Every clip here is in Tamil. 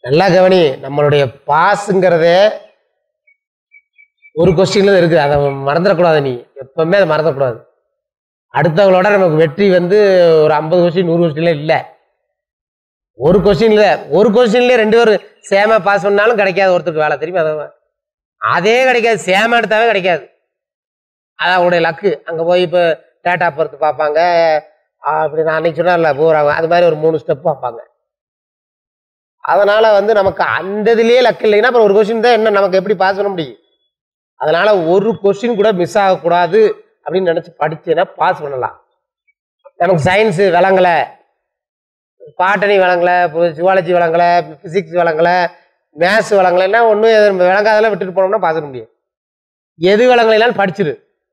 நல்லா கவனி நம்மளுடைய பாஸுங்கிறதே ஒரு கொஸ்டின்ல இருக்குது அதை மறந்துடக்கூடாது நீ எப்பவுமே அதை மறந்துடக்கூடாது அடுத்தவங்களோட நமக்கு வெற்றி வந்து ஒரு ஐம்பது கொஸ்டின் நூறு கொஸ்டின்ல இல்லை ஒரு கொஸ்டின்ல ஒரு கொஸ்டின்ல ரெண்டு பேரும் சேமா பாஸ் பண்ணாலும் கிடைக்காது ஒருத்தருக்கு வேலை தெரியுமா அதான் அதே கிடைக்காது சேமா எடுத்தாவே கிடைக்காது அது அவங்களுடைய லக்கு அங்கே போய் இப்போ டேட்டா பொறுத்து பார்ப்பாங்க ஆ, அப்படி நான் அன்னைக்கு சொன்னார்ல போகிறாங்க அது மாதிரி ஒரு மூணு ஸ்டெப் பார்ப்பாங்க அதனால வந்து நமக்கு அந்த இதுலயே லக்கு இல்லைன்னா அப்புறம் ஒரு கொஸ்டின் தான் என்ன நமக்கு எப்படி பாஸ் பண்ண முடியும் அதனால ஒரு கொஸ்டின் கூட மிஸ் ஆகக்கூடாது அப்படின்னு நினைச்சு படிச்சேன்னா பாஸ் பண்ணலாம் நமக்கு சயின்ஸ் விளங்கலை பாட்டனி விளங்கலை ஜுவாலஜி விளங்கலை பிசிக்ஸ் விளங்கலை மேத்ஸ் விளங்கலைன்னா ஒன்றும் விளங்காதெல்லாம் விட்டுட்டு போனோம்னா பாஸ் பண்ண முடியும் எது விளங்கலைனாலும் படிச்சிரு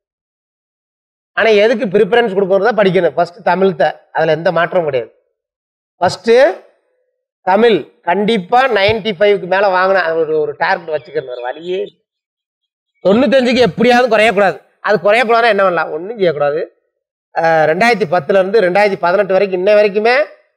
ஆனால் எதுக்கு ப்ரிஃபரன்ஸ் கொடுக்கறது தான் படிக்கணும் ஃபர்ஸ்ட் தமிழ் த அதில் எந்த மாற்றமும் கிடையாது ஃபர்ஸ்ட்டு தமிழ் கண்டிப்பாக நைன்டி ஃபைவ்க்கு மேலே வாங்கினேன் அது ஒரு ஒரு டார்கெட் வச்சுக்கணும் ஒரு வழியே இல்ல. தொண்ணூத்தஞ்சுக்கு எப்படியாவது குறையக்கூடாது அது குறையக்கூடாதுன்னா என்ன பண்ணலாம் ஒன்றும் செய்யக்கூடாது அஹ் ரெண்டாயிரத்தி பத்துல இருந்து ரெண்டாயிரத்தி பதினெட்டு வரைக்கும் இன்ன வரைக்குமே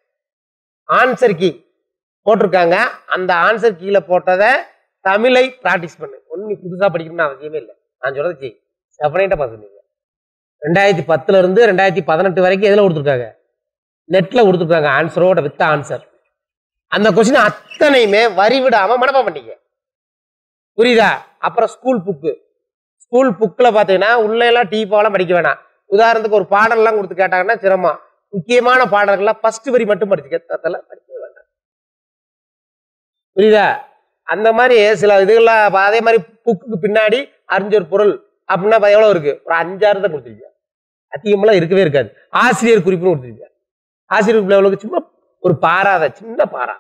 ஆன்சர் கீ போட்டிருக்காங்க அந்த ஆன்சர் கீழே போட்டதை தமிழை ப்ராக்டிஸ் பண்ணு ஒன்றும் நீ புதுசாக படிக்கணும்னு அவசியமே இல்லை நான் சொல்றது செய் செப்பரேட்டாக பாஸ் பண்ணுவீங்க ரெண்டாயிரத்தி பத்துல இருந்து ரெண்டாயிரத்தி பதினெட்டு வரைக்கும் எதில் கொடுத்துருக்காங்க நெட்ல கொடுத்துருக்காங்க ஆன்சரோட வித் ஆன்சர் அந்த கொஸ்டின் அத்தனையுமே வரி விடாம மனப்பாடம் பண்ணிக்க புரியுதா அப்புறம் ஸ்கூல் புக்கு ஸ்கூல் புக்கில் பார்த்தீங்கன்னா உள்ள எல்லாம் டீப்பாலாம் படிக்க வேணாம் உதாரணத்துக்கு ஒரு பாடல்லாம் கொடுத்து கேட்டாங்கன்னா சிரமம் முக்கியமான பாடல்கள்லாம் ஃபர்ஸ்ட் வரி மட்டும் படிச்சுக்க அதெல்லாம் படிக்க வேண்டாம் புரியுதா அந்த மாதிரி சில இதுகள்லாம் அப்ப அதே மாதிரி புக்குக்கு பின்னாடி அறிஞ்சொரு பொருள் அப்படின்னா இப்ப எவ்வளவு இருக்கு ஒரு அஞ்சாறு தான் கொடுத்துருக்கீங்க அதிகமெல்லாம் இருக்கவே இருக்காது ஆசிரியர் குறிப்புன்னு கொடுத்துருக்கீங்க ஆசிரியர் குறிப்பில் எவ்வளவு சும்மா ஒரு பாராத சின்ன பாரா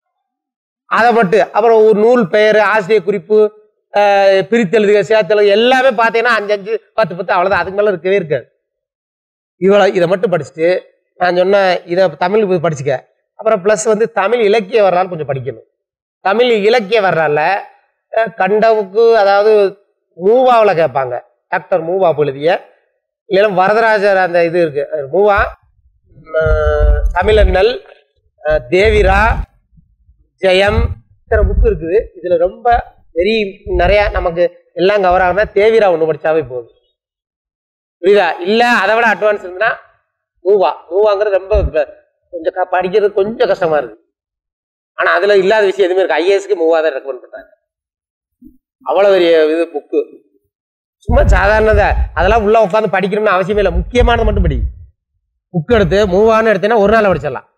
அதை மட்டும் அப்புறம் ஒரு நூல் பெயர் ஆசிரியர் குறிப்பு அஹ், பிரித்தெழுதுக சேர்த்தெழுதுக எல்லாமே பார்த்தீங்கன்னா அஞ்சு அஞ்சு பத்து பத்து அவ்வளோதான் அதுக்கு மேலே இருக்கவே இருக்காது இவ்வளோ இதை மட்டும் படிச்சுட்டு நான் சொன்னேன் இதை தமிழ் போய் படிச்சுக்க அப்புறம் ப்ளஸ் வந்து தமிழ் இலக்கிய வரலாறு கொஞ்சம் படிக்கணும் தமிழ் இலக்கிய வரலாறுல அஹ், கண்டவுக்கு அதாவது மூவாவில் கேட்பாங்க டாக்டர் மூவா எழுதிய இல்லைன்னா வரதராஜர் அந்த இது இருக்கு அது மூவா அஹ், தமிழண்ணல் அஹ், தேவிரா ஜெயம் இத்தனை புக்கு இருக்குது இதுல ரொம்ப வெரி நிறைய நமக்கு எல்லாம் கவர் ஆகுனா தேவிரா ஒன்று படிச்சாவே போதும் புரியுதா இல்ல அதை விட அட்வான்ஸ் இருந்துன்னா மூவா மூவாங்கிறது ரொம்ப ப- கொஞ்சம் க- படிக்கிறது கொஞ்சம் கஷ்டமா இருக்கு ஆனா அதுல இல்லாத விஷயம் எதுவுமே இருக்கு ஐஏஎஸ்க்கு மூவா தான் ரெக்கமெண்ட் பண்றாங்க அவ்வளவு பெரிய இது புக்கு சும்மா சாதாரணதா அதெல்லாம் உள்ள உட்காந்து படிக்கணும்னு அவசியமே இல்லை முக்கியமானது மட்டும் படி புக் எடுத்து மூவான்னு எடுத்தீங்கன்னா ஒரு நாள் படிச்சிடலாம்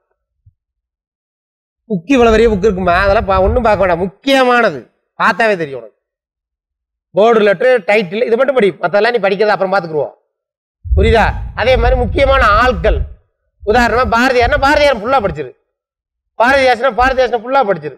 புக்கு இவ்வளவு பெரிய புக் இருக்குமா அதெல்லாம் பா- ஒண்ணும் பார்க்க வேண்டாம் முக்கியமானது பார்த்தாவே தெரியும் உனக்கு போர்டு லெட்ரு டைட்டில் இது மட்டும் படி மற்றெல்லாம் நீ படிக்கிறத அப்புறம் பார்த்துக்குருவோம் புரியுதா அதே மாதிரி முக்கியமான ஆட்கள் உதாரணமா பாரதியார்னா பாரதியார் ஃபுல்லா படிச்சிரு பாரதிதாசனா பாரதிதாசனை ஃபுல்லா படிச்சிரு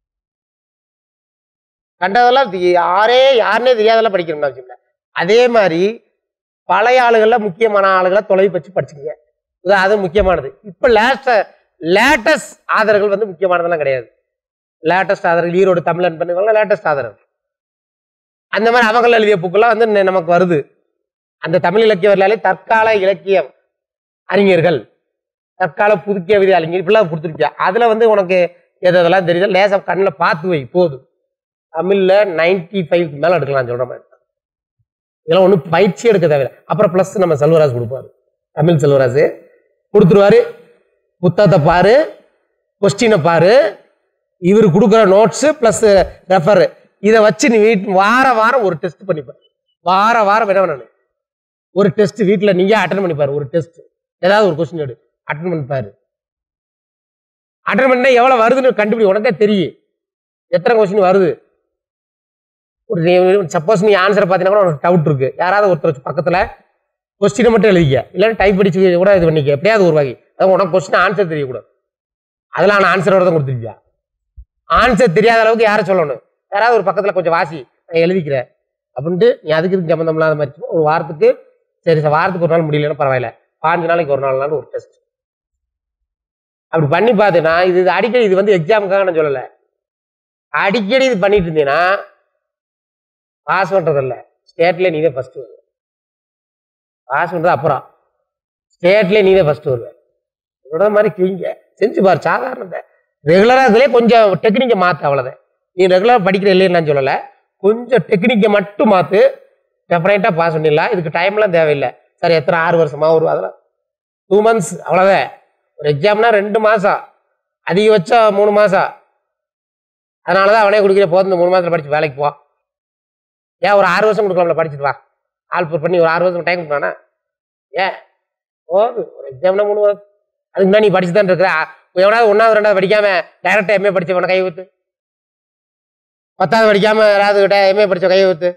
கண்டதெல்லாம் தி- யாரே யாருன்னே தெரியாதெல்லாம் படிக்கணும்னு அவசியம் இல்லை அதே மாதிரி பழைய ஆளுகள்ல முக்கியமான ஆளுகளை தொலைவு வச்சு படிச்சுக்கங்க இது அது முக்கியமானது இப்போ லேட்ட லேட்டஸ்ட் ஆதரவுகள் வந்து முக்கியமானதெல்லாம் கிடையாது லேட்டஸ்ட் ஆதரவு ஈரோடு தமிழன் பண்ணுவாங்க லேட்டஸ்ட் ஆதரவு அந்த மாதிரி அவங்க எழுதிய புக்கெல்லாம் வந்து நெ- நமக்கு வருது அந்த தமிழ் இலக்கிய வரலாலே தற்கால இலக்கியம் அறிஞர்கள் தற்கால புதுக்கிய விதி அறிஞர் இப்படிலாம் கொடுத்துருக்கியா அதுல வந்து உனக்கு எது எதெல்லாம் தெரியுது லேசா கண்ணில் பார்த்து வை போதும் தமிழ்ல நைன்டி ஃபைவ்க்கு மேல எடுக்கலாம் சொல்ற மாதிரி இதெல்லாம் ஒன்றும் பயிற்சி எடுக்க தேவையில்லை அப்புறம் ப்ளஸ் நம்ம செல்வராஜ் கொடுப்பாரு தமிழ் செல்வராஜ் கொடுத்துருவாரு புத்தகத்தை பாரு கொஸ்டினை பாரு இவர் கொடுக்குற நோட்ஸ் ப்ளஸ் ரெஃபர் இதை வச்சு நீ வீட் வார வாரம் ஒரு டெஸ்ட் பண்ணிப்பாரு வார வாரம் என்ன பண்ணணும் ஒரு டெஸ்ட் வீட்டில் நீயே அட்டன் பண்ணிப்பாரு ஒரு டெஸ்ட் ஏதாவது ஒரு கொஸ்டின் எடு அட்டன் பண்ணிப்பாரு அட்டன் பண்ணா எவ்வளோ வருதுன்னு கண்டுபிடி உனக்கே தெரியும் எத்தனை கொஸ்டின் வருது ஒரு சப்போஸ் நீ ஆன்சரை பார்த்தீங்கன்னா கூட உனக்கு டவுட் இருக்கு யாராவது ஒருத்தர் வச்சு பக்கத்தில் கொஸ்டினை மட்டும் எழுதிக்க இல்லைன்னா டைப் படிச்சு கூட இது பண்ணிக்க எப்படியாவது ஒரு வகை அதான் உனக்கு கொஸ்டின் ஆன்சர் தெரியக்கூடாது அதெல்லாம் நான் ஆன்சரோட தான் கொடுத்துருக்கியா ஆன்சர் தெரியாத அளவுக்கு யாரை சொல்லணும் யாராவது ஒரு பக்கத்தில் கொஞ்சம் வாசி நான் எழுதிக்கிறேன் அப்படின்ட்டு நீ அதுக்கு இதுக்கு சம்மந்தம் இல்லாத மாதிரி சும்மா ஒரு வாரத்துக்கு சரி சார் வாரத்துக்கு ஒரு நாள் முடியலன்னா பரவாயில்ல பாஞ்சு நாளைக்கு ஒரு நாள் நாள் ஒரு டெஸ்ட் அப்படி பண்ணி பார்த்தீங்கன்னா இது இது அடிக்கடி இது வந்து எக்ஸாமுக்காக நான் சொல்லலை அடிக்கடி இது பண்ணிட்டு இருந்தீங்கன்னா பாஸ் பண்றதில்ல ஸ்டேட்ல நீ தான் ஃபர்ஸ்ட் வருவ பாஸ் பண்றது அப்புறம் ஸ்டேட்ல நீ தான் ஃபர்ஸ்ட் வருவ சொல்ற மாதிரி கிளிங்க செஞ்சு பாரு சாதாரணத்தை ரெகுலராக இதுலேயே கொஞ்சம் டெக்னிக்கை மாற்று அவ்வளோதான் நீ ரெகுலராக படிக்கிற இல்லைன்னு நான் சொல்லலை கொஞ்சம் டெக்னிக்கை மட்டும் மாற்று டெஃபரைட்டாக பாஸ் பண்ணிடலாம் இதுக்கு டைம்லாம் தேவையில்லை சார் எத்தனை ஆறு வருஷமா ஒரு அதெல்லாம் டூ மந்த்ஸ் அவ்வளோதான் ஒரு எக்ஸாம்னா ரெண்டு மாதம் அதிகபட்சம் மூணு மாதம் அதனால தான் அவனே குடிக்கிற போதும் இந்த மூணு மாதத்தில் படிச்சு வேலைக்கு போ ஏன் ஒரு ஆறு வருஷம் கொடுக்கலாம்ல படிச்சுட்டு வா ஆல் பண்ணி ஒரு ஆறு வருஷம் டைம் கொடுக்கலாம்னா ஏன் போதும் ஒரு எக்ஸாம்னா மூணு மாதம் அதுக்கு முன்னாடி நீ படிச்சு தான் இருக்கிற எவனாவது ஒன்றாவது ரெண்டாவது படிக்காம டைரக்டா எம்ஏ படிச்சவன கை ஊத்து பத்தாவது படிக்காம யாராவது கிட்ட எம்ஏ படிச்ச கை ஊத்து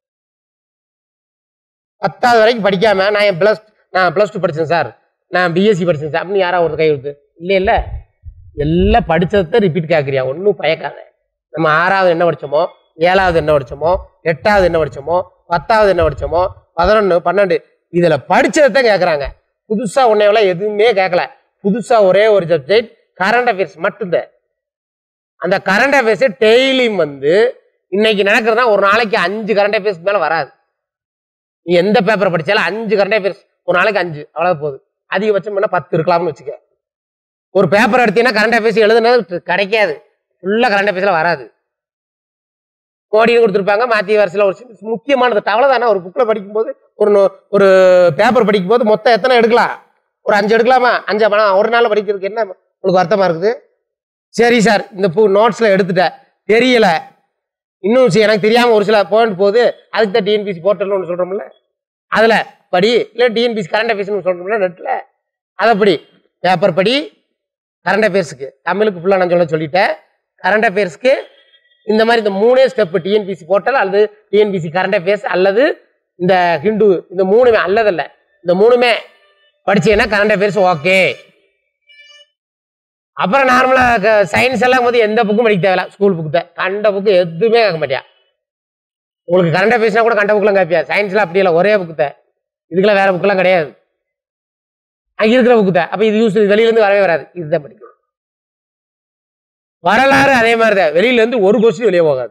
பத்தாவது வரைக்கும் படிக்காம நான் என் ப்ளஸ் நான் ப்ளஸ் டூ படித்தேன் சார் நான் பிஎஸ்சி படித்தேன் சார் அப்படின்னு யாராவது ஒரு கை ஊத்து இல்லை இல்லை எல்லாம் படிச்சதை ரிப்பீட் கேட்குறியா ஒன்றும் பயக்காத நம்ம ஆறாவது என்ன படிச்சோமோ ஏழாவது என்ன படிச்சோமோ எட்டாவது என்ன படிச்சோமோ பத்தாவது என்ன படிச்சோமோ பதினொன்று பன்னெண்டு இதில் படிச்சதை தான் கேட்குறாங்க புதுசாக உன்னையெல்லாம் எதுவுமே கேட்கல புதுசாக ஒரே ஒரு சப்ஜெக்ட் கரண்ட் அஃபேர்ஸ் மட்டும்தான் அந்த கரண்ட் அஃபேர்ஸ் டெய்லியும் வந்து இன்னைக்கு நடக்கிறதா ஒரு நாளைக்கு அஞ்சு கரண்ட் அஃபேர்ஸ்க்கு மேலே வராது நீ எந்த பேப்பரை படிச்சாலும் அஞ்சு கரண்ட் அஃபேர்ஸ் ஒரு நாளைக்கு அஞ்சு அவ்வளோ போகுது அதிகபட்சம் பண்ணால் பத்து இருக்கலாம்னு வச்சுக்க ஒரு பேப்பர் எடுத்தீங்கன்னா கரண்ட் அஃபேர்ஸ் எழுதுனது கிடைக்காது ஃபுல்லாக கரண்ட் அஃபேர்ஸ்ல வராது கோடியும் கொடுத்துருப்பாங்க மாத்திய வரிசையில் ஒரு சின்ன- முக்கியமானது அவ்வளோதானே ஒரு புக்கில் படிக்கும்போது ஒரு நோ- ஒரு பேப்பர் படிக்கும்போது மொத்தம் எத்தனை எடுக்கலாம் ஒரு அஞ்சு எடுக்கலாமா அஞ்சு பணம் ஒரு நாள் படிக்கிறதுக்கு என்ன உங்களுக்கு வருத்தமா இருக்குது சரி சார் இந்த பூ நோட்ஸில் எடுத்துட்டேன் தெரியல இன்னும் சி- எனக்கு தெரியாமல் ஒரு சில பாயிண்ட் போகுது அதுக்கு தான் டிஎன்பிசி போர்ட்டல்னு ஒன்று சொல்கிறோம்ல அதில் படி இல்லை டிஎன்பிசி கரண்ட் அஃபேர்ஸ்னு சொல்கிறோம்ல நெட்டில் அதை படி பேப்பர் படி கரண்ட் அஃபேர்ஸுக்கு தமிழுக்கு ஃபுல்லாக நான் சொல்ல சொல்லிட்டேன் கரண்ட் அஃபேர்ஸ்க்கு இந்த மாதிரி இந்த மூணே ஸ்டெப் டிஎன்பிசி போர்ட்டல் அல்லது டிஎன்பிசி கரண்ட் அஃபேர்ஸ் அல்லது இந்த ஹிந்து இந்த மூணுமே அல்லதல்ல இந்த மூணுமே படிச்சீங்கன்னா கரண்ட் அஃபேர்ஸ் ஓகே அப்புறம் நார்மலாக சயின்ஸ் எல்லாம் போது எந்த புக்கும் படிக்க தேவையில்ல ஸ்கூல் புக்கு தான் கண்ட புக்கு எதுவுமே கேட்க மாட்டியா உங்களுக்கு கரண்ட் அஃபேர்ஸ்னா கூட கண்ட புக்கெல்லாம் கேட்பியா சயின்ஸ்லாம் அப்படி இல்லை ஒரே புக்கு தான் இதுக்கெல்லாம் வேற புக்கெல்லாம் கிடையாது அங்கே இருக்கிற புக்கு தான் அப்போ இது யூஸ் வெளியிலேருந்து வரவே வராது இதுதான் படிக்கணும் வரலாறு அதே மாதிரி தான் வெளியிலேருந்து ஒரு கொஸ்டின் வெளியே போகாது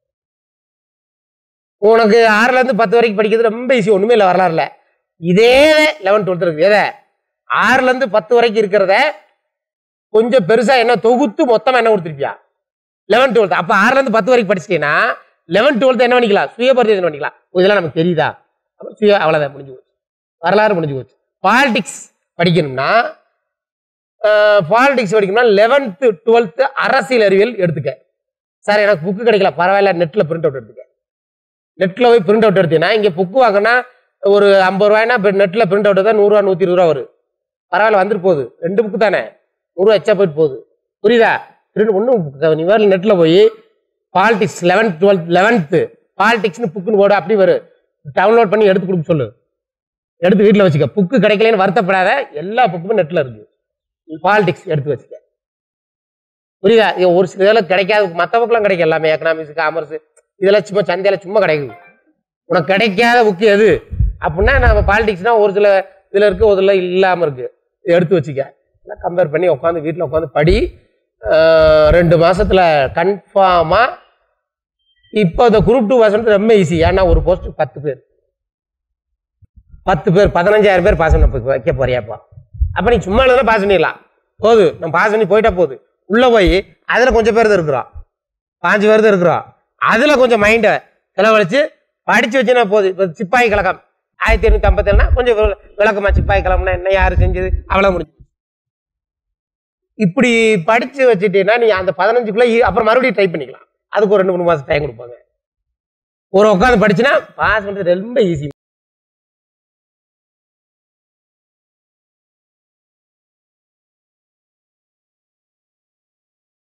உனக்கு ஆறுல இருந்து பத்து வரைக்கும் படிக்கிறது ரொம்ப ஈஸி ஒண்ணுமே இல்லை வரலாறுல இதே லெவன் டுவெல்த் இருக்கு எதை ஆறுல இருந்து பத்து வரைக்கும் இருக்கிறத கொஞ்சம் பெருசா என்ன தொகுத்து மொத்தமா என்ன கொடுத்துருப்பியா லெவன் டுவெல்த் அப்ப ஆறுல இருந்து பத்து வரைக்கும் படிச்சிட்டீங்கன்னா லெவன் டுவெல்த் என்ன பண்ணிக்கலாம் சுய பரிச்சை என்ன பண்ணிக்கலாம் ஓ, இதெல்லாம் நமக்கு தெரியுதா அப்ப சுய அவ்வளவுதான் முடிஞ்சு போச்சு வரலாறு முடிஞ்சு போச்சு பாலிடிக்ஸ் படிக்கணும்னா பாலிடிக்ஸ் படிக்கணும்னா லெவன்த்து டுவெல்த்து அரசியல் அறிவியல் எடுத்துக்க சார் எனக்கு புக்கு கிடைக்கல பரவாயில்ல நெட்டில் பிரிண்ட் அவுட் எடுத்துக்க நெட்டில் போய் பிரிண்ட் அவுட் எடுத்தீங்கன்னா இங்கே புக்கு வாங்கினா ஒரு ஐம்பது ரூபாய்னா இப்போ நெட்டில் பிரிண்ட் அவுட் தான் நூறுரூவா நூற்றி இருபது ரூபா வரும் பரவாயில்ல வந்துட்டு போகுது ரெண்டு புக்கு தானே நூறுரூவா எச்சா போயிட்டு போகுது புரியுதா ரெண்டு ஒன்றும் நீ வேறு நெட்டில் போய் பாலிடிக்ஸ் லெவன்த் டுவெல்த் லெவன்த்து பாலிடிக்ஸ்னு புக்குன்னு போடு அப்படி வரும் டவுன்லோட் பண்ணி எடுத்து கொடுக்க சொல்லு எடுத்து வீட்டில் வச்சுக்க புக்கு கிடைக்கலன்னு வருத்தப்படாத எல்லா புக்குமே நெட்டில் இருக்கு பாலிடிக்ஸ் எடுத்து வச்சுக்க புரியுதா இது ஒரு சில இதெல்லாம் கிடைக்காது மற்ற புக்கெல்லாம் கிடைக்கும் எல்லாமே எக்கனாமிக்ஸ் காமர்ஸ் இதெல்லாம் சும்மா சந்தையில சும்மா கிடைக்குது உனக்கு கிடைக்காத புக்கு எது அப்படின்னா நம்ம பாலிடிக்ஸ்னா ஒரு சில இதில் இருக்கு ஒரு இதில் இல்லாமல் இருக்கு இதை எடுத்து வச்சுக்க எல்லாம் கம்பேர் பண்ணி உட்காந்து வீட்டில் உட்காந்து படி ஆஹ் ரெண்டு மாசத்துல கன்ஃபார்மாக இப்போ இந்த குரூப் டூ பாஸ் ரொம்ப ஈஸி ஏன்னா ஒரு போஸ்ட் பத்து பேர் பத்து பேர் பதினஞ்சாயிரம் பேர் பாஸ் பண்ண போ- வைக்க போறியாப்பா அப்போ நீ சும்மா எழுதுனா பாஸ் பண்ணிடலாம் போது நம்ம பாஸ் பண்ணி போயிட்டா போகுது உள்ளே போய் அதில் கொஞ்சம் பேர் தான் இருக்கிறோம் பாஞ்சு பேர் தான் இருக்கிறோம் அதில் கொஞ்சம் மைண்டை செலவழிச்சு படித்து வச்சுனா போகுது இப்போ சிப்பாய் கழகம் ஆயிரத்தி எண்ணூற்றி ஐம்பத்தேழுனா கொஞ்சம் வி- விளக்கமா சிப்பாய் கழகம்னா என்ன யார் செஞ்சது அவ்வளோ முடிஞ்சு இப்படி படித்து வச்சுட்டீங்கன்னா நீ அந்த பதினஞ்சுக்குள்ளே அப்புறம் மறுபடியும் ட்ரை பண்ணிக்கலாம் அதுக்கு ஒரு ரெண்டு மூணு மாதம் டைம் கொடுப்பாங்க ஒரு உட்காந்து படிச்சுன்னா பாஸ் பண்ணுறது ரொம்ப ஈஸி